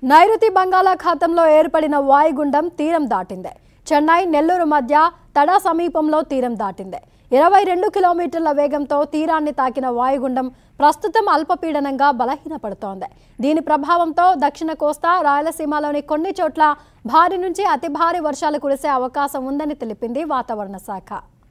నైరుతి బంగాళాఖాతంలో ఏర్పడిన వాయుగుండం తీరం దాటింది చెన్నై నెల్లూరు మధ్య తడ సమీపంలో తీరం దాటింది ఇరవై రెండు కిలోమీటర్ల వేగంతో తీరాన్ని తాకిన వాయుగుండం ప్రస్తుతం అల్పపీడనంగా బలహీనపడుతోంది దీని ప్రభావంతో దక్షిణ కోస్తా రాయలసీమలోని కొన్ని చోట్ల భారీ నుంచి అతి భారీ వర్షాలు కురిసే అవకాశం ఉందని తెలిపింది వాతావరణ శాఖ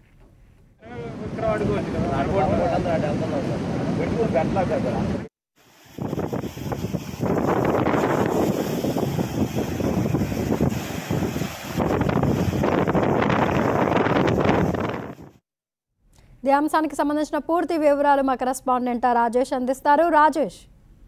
ఈ అంశానికి సంబంధించిన పూర్తి వివరాలు మా కరెస్పాండెంట్ రాజేష్ అందిస్తారు రాజేష్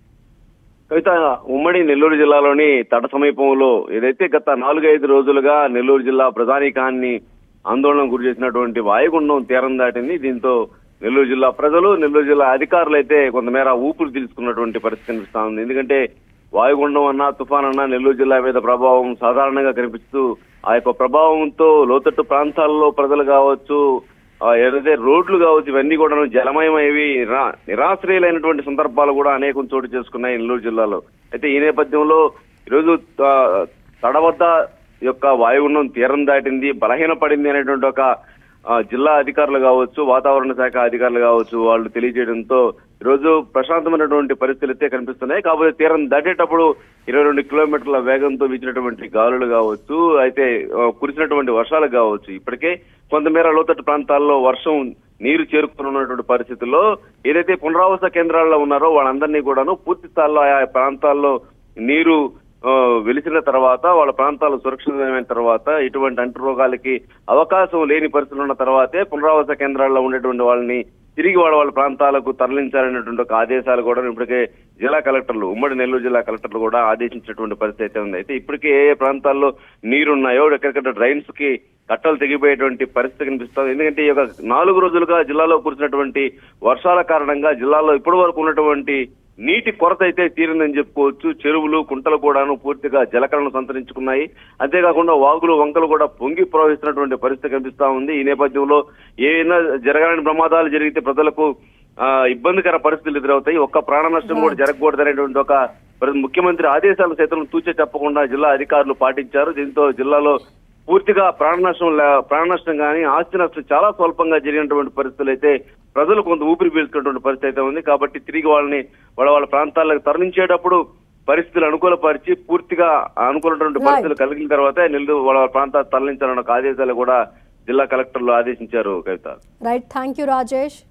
కవిత ఉమ్మడి నెల్లూరు జిల్లాలోని తట సమీపంలో ఏదైతే గత నాలుగైదు రోజులుగా నెల్లూరు జిల్లా ప్రధానికాన్ని ఆందోళన గురి చేసినటువంటి వాయుగుండం తీరం దాటింది దీంతో నెల్లూరు జిల్లా ప్రజలు నెల్లూరు జిల్లా అధికారులు అయితే కొంతమేర ఊపిరి తీసుకున్నటువంటి పరిస్థితి కనిపిస్తా ఉంది ఎందుకంటే వాయుగుండం అన్నా తుఫాన్ అన్నా నెల్లూరు జిల్లా మీద ప్రభావం సాధారణంగా కనిపిస్తూ ఆ యొక్క ప్రభావంతో లోతట్టు ప్రాంతాల్లో ప్రజలు కావచ్చు ఆ ఏదైతే రోడ్లు కావచ్చు ఇవన్నీ కూడా జలమయమైవి నిరా- నిరాశ్రయులైనటువంటి సందర్భాలు కూడా అనేకం చోటు చేసుకున్నాయి నెల్లూరు జిల్లాలో అయితే ఈ నేపథ్యంలో ఈరోజు ఆ, తడవద్ద యొక్క వాయుగుండం తీరం దాటింది బలహీనపడింది అనేటువంటి ఒక ఆ, జిల్లా అధికారులు కావచ్చు వాతావరణ శాఖ అధికారులు కావచ్చు వాళ్ళు తెలియజేయడంతో ఈరోజు ప్రశాంతమైనటువంటి పరిస్థితులు అయితే కనిపిస్తున్నాయి కాకపోతే తీరం దాటేటప్పుడు ఇరవై రెండు కిలోమీటర్ల వేగంతో వీచినటువంటి గాలులు కావచ్చు అయితే ఆ, కురిసినటువంటి వర్షాలు కావచ్చు ఇప్పటికే కొంతమేర లోతట్టు ప్రాంతాల్లో వర్షం నీరు చేరుకున్నటువంటి పరిస్థితుల్లో ఏదైతే పునరావాస కేంద్రాల్లో ఉన్నారో వాళ్ళందరినీ కూడాను పూర్తి స్థాయిలో ఆయా ప్రాంతాల్లో నీరు ఆ, వెలిసిన తర్వాత వాళ్ళ ప్రాంతాలు సురక్షితమైన తర్వాత ఇటువంటి అంటు రోగాలకి అవకాశం లేని పరిస్థితులు ఉన్న తర్వాతే పునరావాస కేంద్రాల్లో ఉండేటువంటి వాళ్ళని తిరిగి వాళ్ళ వాళ్ళ ప్రాంతాలకు తరలించాలనేటువంటి ఒక ఆదేశాలు కూడా ఇప్పటికే జిల్లా కలెక్టర్లు ఉమ్మడి నెల్లూరు జిల్లా కలెక్టర్లు కూడా ఆదేశించినటువంటి పరిస్థితి అయితే ఉంది అయితే ఇప్పటికే ఏ ఏ ప్రాంతాల్లో నీరున్నాయో ఎక్కడెక్కడ డ్రైన్స్ కి కట్టలు తెగిపోయేటువంటి పరిస్థితి కనిపిస్తుంది ఎందుకంటే ఈ యొక్క నాలుగు రోజులుగా జిల్లాలో కురిసినటువంటి వర్షాల కారణంగా జిల్లాలో ఇప్పటి వరకు ఉన్నటువంటి నీటి కొరత అయితే తీరిందని చెప్పుకోవచ్చు చెరువులు కుంటలు కూడాను పూర్తిగా జలకరణ సంతరించుకున్నాయి అంతేకాకుండా వాగులు వంకలు కూడా పొంగి ప్రవహిస్తున్నటువంటి పరిస్థితి కనిపిస్తా ఉంది ఈ నేపథ్యంలో ఏమైనా జరగాలని ప్రమాదాలు జరిగితే ప్రజలకు ఆ, ఇబ్బందికర పరిస్థితులు ఎదురవుతాయి ఒక్క ప్రాణ నష్టం కూడా జరగకూడదనేటువంటి ఒక ప్ర- ముఖ్యమంత్రి ఆదేశాలు సైతం తూచే చెప్పకుండా జిల్లా అధికారులు పాటించారు దీంతో జిల్లాలో పూర్తిగా ప్రాణ నష్టం లే- ప్రాణ నష్టం కానీ ఆస్తి నష్టం చాలా స్వల్పంగా జరిగినటువంటి పరిస్థితులు అయితే ప్రజలు కొంత ఊపిరి పీల్చుకున్నటువంటి పరిస్థితి అయితే ఉంది కాబట్టి తిరిగి వాళ్ళని వాళ్ళ వాళ్ళ ప్రాంతాలకు తరలించేటప్పుడు పరిస్థితులు అనుకూలపరిచి పూర్తిగా అనుకూలమైనటువంటి Right. పరిస్థితులు కలిగిన తర్వాత నెల్లూరు వాళ్ళ వాళ్ళ ప్రాంతాలు తరలించాలన్న ఒక ఆదేశాలు కూడా జిల్లా కలెక్టర్లు ఆదేశించారు Kavitha right thank you Rajesh